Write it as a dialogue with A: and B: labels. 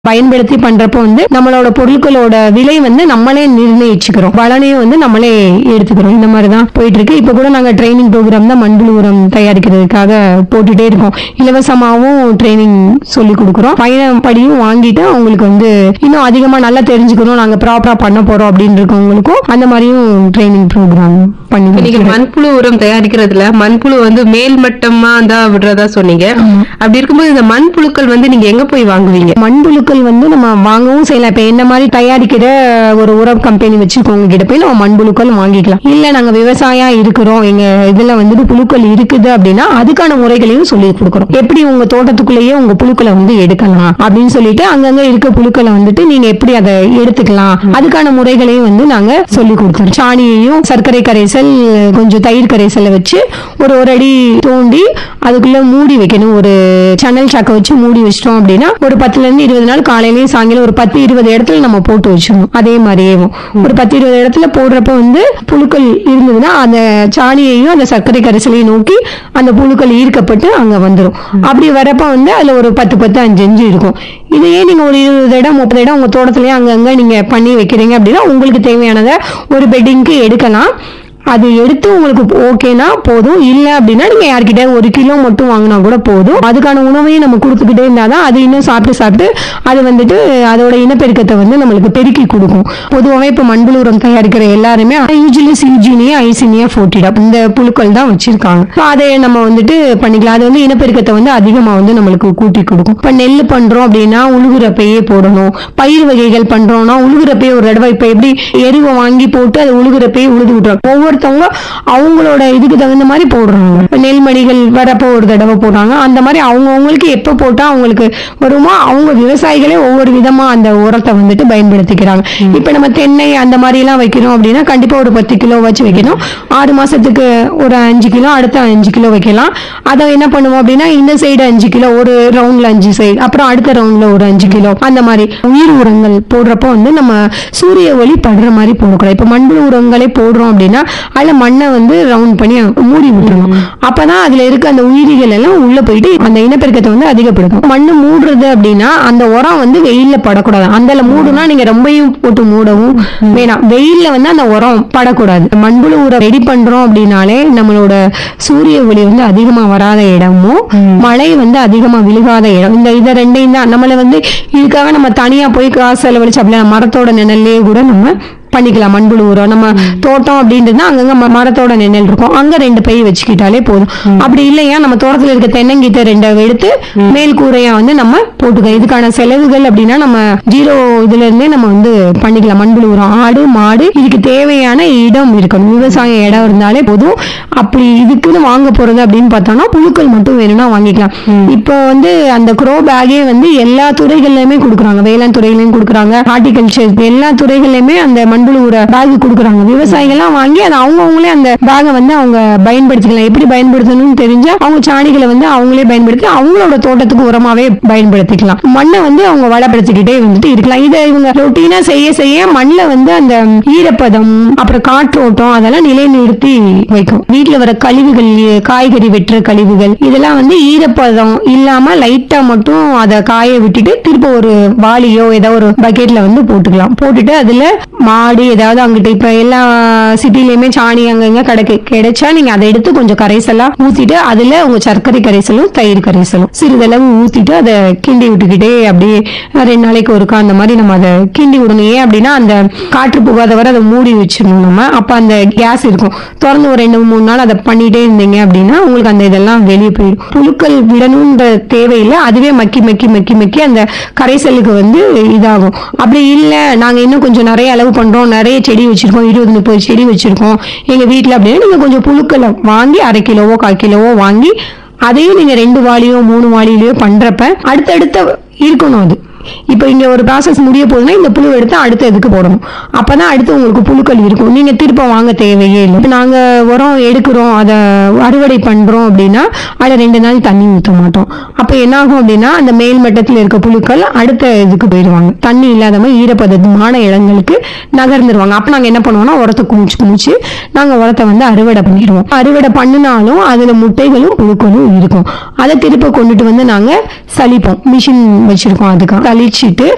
A: பயன்படுத்தி பண்றப்போ வந்து நம்மளோட பொருட்களோட விலை வந்து நம்மளே நிர்ணயிச்சுக்கிறோம் பலனையும் வந்து நம்மளே எடுத்துக்கிறோம் இந்த மாதிரி தான் போயிட்டு இருக்கு இப்போ கூட நாங்க ட்ரைனிங் ப்ரோக்ராம் தான் மண்புழு உரம் தயாரிக்கிறதுக்காக போட்டுட்டே இருக்கோம் இலவசமாகவும் ட்ரைனிங் சொல்லி கொடுக்குறோம் பயணப்படியும் வாங்கிட்டு அவங்களுக்கு வந்து இன்னும் அதிகமா நல்லா தெரிஞ்சுக்கணும் நாங்க ப்ராப்பரா பண்ண போறோம் அப்படின்னு இருக்கவங்களுக்கும் அந்த மாதிரியும் ட்ரைனிங் ப்ரோக்ராம் பண்ணி
B: நீங்க
A: கொடுக்கிறோம்.
B: மண்புழு உரம் தயாரிக்கிறதுல மண்புழு வந்து மேல் மட்டமா தான் விடுறதா சொன்னீங்க அப்படி இருக்கும்போது இந்த மண்புழுக்கள் வந்து நீங்க எங்க போய் வாங்குவீங்க
A: மண்புழுக்கள் வந்து நம்ம வாங்கவும் செய்யலாம் இப்ப என்ன மாதிரி தயாரிக்கிற ஒரு உரம் கம்பெனி வச்சிருக்கவங்க கிட்ட போய் நம்ம மண்புழுக்கள் வாங்கிக்கலாம் இல்ல நாங்க விவசாயம் இருக்கிறோம் எங்க இதுல வந்துட்டு புழுக்கள் இருக்குது அப்படின்னா அதுக்கான முறைகளையும் சொல்லி கொடுக்குறோம் எப்படி உங்க தோட்டத்துக்குள்ளேயே உங்க புழுக்களை வந்து எடுக்கலாம் அப்படின்னு சொல்லிட்டு அங்கங்க இருக்க புழுக்களை வந்துட்டு நீங்க எப்படி அதை எடுத்துக்கலாம் அதுக்கான முறைகளையும் வந்து நாங்க சொல்லி கொடுத்துறோம் சாணியையும் சர்க்கரை கரைசல் கொஞ்சம் தயிர் கரைசலை வச்சு ஒரு ஒரு அடி தோண்டி அதுக்குள்ள மூடி வைக்கணும் ஒரு சன்னல் சாக்கை வச்சு மூடி வச்சிட்டோம் அப்படின்னா ஒரு பத்துல இருந்து இருபது நாள் காலையிலயும் சாயங்காலம் ஒரு பத்து இருபது இடத்துல நம்ம போட்டு வச்சிடணும் அதே மாதிரியே ஒரு பத்து இருபது இடத்துல போடுறப்ப வந்து புழுக்கள் இருந்ததுன்னா அந்த சாணியையும் அந்த சர்க்கரை கரைசலையும் நோக்கி அந்த புழுக்கள் ஈர்க்கப்பட்டு அங்க வந்துடும் அப்படி வரப்ப வந்து அதுல ஒரு பத்து பத்து அஞ்சு அஞ்சு இருக்கும் இதையே நீங்க ஒரு இருபது இடம் முப்பது இடம் உங்க தோட்டத்திலேயே அங்கங்க நீங்க பண்ணி வைக்கிறீங்க அப்படின்னா உங்களுக்கு தேவையானதை ஒரு பெட்டிங்க்கு எடுக்கலாம் அது எடுத்து உங்களுக்கு ஓகேனா போதும் இல்ல அப்படின்னா நீங்க யார்கிட்ட ஒரு கிலோ மட்டும் வாங்கினா கூட போதும் அதுக்கான உணவையும் நம்ம கொடுத்துக்கிட்டே இருந்தாதான் அது இன்னும் சாப்பிட்டு சாப்பிட்டு அது வந்துட்டு அதோட இனப்பெருக்கத்தை வந்து நம்மளுக்கு பெருக்கி கொடுக்கும் பொதுவாகவே இப்போ மண்புழு உரம் தயாரிக்கிற எல்லாருமே யூஜிலிஸ் யூஜினியா ஐசினியா ஃபோர்ட்டிடா இந்த புழுக்கள் தான் வச்சிருக்காங்க So அதை நம்ம வந்துட்டு பண்ணிக்கலாம் அது வந்து இனப்பெருக்கத்தை வந்து அதிகமா வந்து நம்மளுக்கு கூட்டி கொடுக்கும் இப்போ நெல் பண்றோம் அப்படின்னா உழுகுறப்பையே போடணும் பயிர் வகைகள் பண்றோம்னா உழுகுறப்பையே ஒரு தடவை இப்போ எப்படி எருவை வாங்கி போட்டு அதை உழுகுறப்பையே உழுது விட்டுறாங்க ஒவ்வொருத்தவங்க அவங்களோட இதுக்கு தகுந்த மாதிரி போடுறாங்க இப்ப நெல்மணிகள் வரப்போ ஒரு தடவை போடுறாங்க அந்த மாதிரி அவங்கவுங்களுக்கு எப்போ போட்டா அவங்களுக்கு வருமோ அவங்க விவசாயிகளே ஒவ்வொரு விதமா அந்த உரத்தை வந்துட்டு பயன்படுத்திக்கிறாங்க இப்ப நம்ம தென்னை அந்த மாதிரி எல்லாம் வைக்கிறோம் அப்படின்னா கண்டிப்பா ஒரு பத்து கிலோ வச்சு வைக்கணும் ஆறு மாசத்துக்கு ஒரு அஞ்சு கிலோ அடுத்த அஞ்சு கிலோ வைக்கலாம் அதை என்ன பண்ணுவோம் அப்படின்னா இந்த சைடு அஞ்சு கிலோ ஒரு ரவுண்ட்ல அஞ்சு சைடு அப்புறம் அடுத்த ரவுண்ட்ல ஒரு அஞ்சு கிலோ அந்த மாதிரி உயிர் உரங்கள் போடுறப்போ வந்து நம்ம சூரிய ஒளி படுற மாதிரி போடக்கூடாது இப்ப மண்புழு உரங்களே போடுறோம் அப்படின்னா அதுல மண்ணை வந்து ரவுண்ட் பண்ணி மூடி விட்டுறணும் அப்பதான் அதுல இருக்க அந்த உயிரிகள் எல்லாம் உள்ள போயிட்டு அந்த இனப்பெருக்கத்தை வந்து அதிகப்படுத்தும் மண்ணு மூடுறது அப்படின்னா அந்த உரம் வந்து வெயில்ல படக்கூடாது அந்த மூடுனா நீங்க ரொம்பவும் போட்டு மூடவும் வேணாம் வெயில்ல வந்து அந்த உரம் படக்கூடாது மண்புழு உரம் ரெடி பண்றோம் அப்படின்னாலே நம்மளோட சூரிய ஒளி வந்து அதிகமா வராத இடமும் மழை வந்து அதிகமா விழுகாத இடம் இந்த இதை ரெண்டையும் தான் நம்மள வந்து இதுக்காக நம்ம தனியா போய் காசு செலவழிச்சு அப்படியே மரத்தோட நிழல்லே கூட நம்ம பண்ணிக்கலாம் மண்புழு உரம் நம்ம தோட்டம் அப்படின்றதுனா அங்கங்க ம- மரத்தோட நிழல் இருக்கும் அங்க ரெண்டு பை வச்சுக்கிட்டாலே போதும் அப்படி இல்லையா நம்ம தோட்டத்துல இருக்க தென்னங்கீத்தை ரெண்டை எடுத்து மேல் கூரையா வந்து நம்ம போட்டுக்கலாம் இதுக்கான செலவுகள் அப்படின்னா நம்ம ஜீரோ இதுல இருந்தே நம்ம வந்து பண்ணிக்கலாம் மண்புழு உரம் ஆடு மாடு இதுக்கு தேவையான இடம் இருக்கணும் விவசாய இடம் இருந்தாலே போதும் அப்படி இதுக்குன்னு வாங்க போறது அப்படின்னு பார்த்தோம்னா புழுக்கள் மட்டும் வேணும்னா வாங்கிக்கலாம் இப்போ வந்து அந்த க்ரோ பேக்கே வந்து எல்லா துறைகள்லயுமே கொடுக்குறாங்க வேளாண் துறையிலயும் கொடுக்குறாங்க ஹார்டிகல்ச்சர் எல்லா துறைகள்லயுமே அந்த மண்புழு உர பேக் கொடுக்குறாங்க விவசாயிகள்லாம் வாங்கி அதை அவங்கவுங்களே அந்த பேக்கை வந்து அவங்க பயன்படுத்திக்கலாம் எப்படி பயன்படுத்தணும்னு தெரிஞ்சா அவங்க சாணிகளை வந்து அவங்களே பயன்படுத்தி அவங்களோட தோட்டத்துக்கு உரமாவே பயன்படுத்திக்கலாம் மண்ணை வந்து அவங்க வளப்படுத்திக்கிட்டே வந்துட்டு இருக்கலாம் இதை இவங்க ரொட்டீனா செய்ய செய்ய மண்ணில் வந்து அந்த ஈரப்பதம் அப்புறம் காற்றோட்டம் அதெல்லாம் நிலைநிறுத்தி வைக்கும் வீட்டுல வர கழிவுகள் காய்கறி வெட்டுற கழிவுகள் இதெல்லாம் வந்து ஈரப்பதம் இல்லாம லைட்டா மட்டும் அதை காய விட்டுட்டு திரும்ப ஒரு வாளியோ ஏதோ ஒரு பக்கெட்ல வந்து போட்டுக்கலாம் போட்டுட்டு அதுல மாடு ஏதாவது அங்கிட்ட இப்ப எல்லா சிட்டிலயுமே சாணி அங்கங்க கிடைக்கு கிடைச்சா நீங்க அதை எடுத்து கொஞ்சம் கரைசலா ஊத்திட்டு அதுல உங்க சர்க்கரை கரைசலும் தயிர் கரைசலும் சிறிதளவு ஊத்திட்டு அதை கிண்டி விட்டுக்கிட்டே அப்படியே ரெண்டு நாளைக்கு ஒருக்கா அந்த மாதிரி நம்ம அதை கிண்டி விடணும் ஏன் அப்படின்னா அந்த காற்று புகாத வரை அதை மூடி வச்சிடணும் நம்ம அப்ப அந்த கேஸ் இருக்கும் திறந்து ஒரு ரெண்டு மூணு நாள் அதை பண்ணிட்டே இருந்தீங்க அப்படின்னா உங்களுக்கு அந்த இதெல்லாம் வெளியே போயிடும் புழுக்கள் விடணுன்ற தேவையில்லை அதுவே மக்கி மக்கி மக்கி மக்கி அந்த கரைசலுக்கு வந்து இதாகும் அப்படி இல்லை நாங்க இன்னும் கொஞ்சம் நிறைய அளவு பண்றோம் நிறைய செடி வச்சிருக்கோம் இருபது முப்பது செடி வச்சிருக்கோம் எங்க வீட்ல அப்படின்னா நீங்க கொஞ்சம் புழுக்களை வாங்கி அரை கிலோவோ கால் கிலோவோ வாங்கி அதையும் நீங்க ரெண்டு வாளியோ மூணு வாளியிலயோ பண்றப்ப அடுத்தடுத்த இருக்கணும் அது இப்போ இங்க ஒரு ப்ராசஸ் முடிய போகுதுன்னா இந்த புழு எடுத்து அடுத்த இதுக்கு போடணும் அப்பதான் அடுத்து உங்களுக்கு புழுக்கள் இருக்கும் நீங்க திருப்ப வாங்க தேவையே இல்லை இப்ப நாங்க உரம் எடுக்கிறோம் அதை அறுவடை பண்றோம் அப்படின்னா அதுல ரெண்டு நாள் தண்ணி ஊற்ற மாட்டோம் அப்ப என்ன ஆகும் அப்படின்னா அந்த மேல் மட்டத்தில் இருக்க புழுக்கள் அடுத்த இதுக்கு போயிடுவாங்க தண்ணி இல்லாத மாதிரி ஈரப்பதமான இடங்களுக்கு நகர்ந்துருவாங்க அப்ப நாங்க என்ன பண்ணுவோம்னா உரத்தை குமிச்சு குமிச்சு நாங்க உரத்தை வந்து அறுவடை பண்ணிடுவோம் அறுவடை பண்ணினாலும் அதுல முட்டைகளும் புழுக்களும் இருக்கும் அதை திருப்ப கொண்டுட்டு வந்து நாங்க சலிப்போம் மிஷின் வச்சிருக்கோம் அதுக்கு சலிச்சிட்டு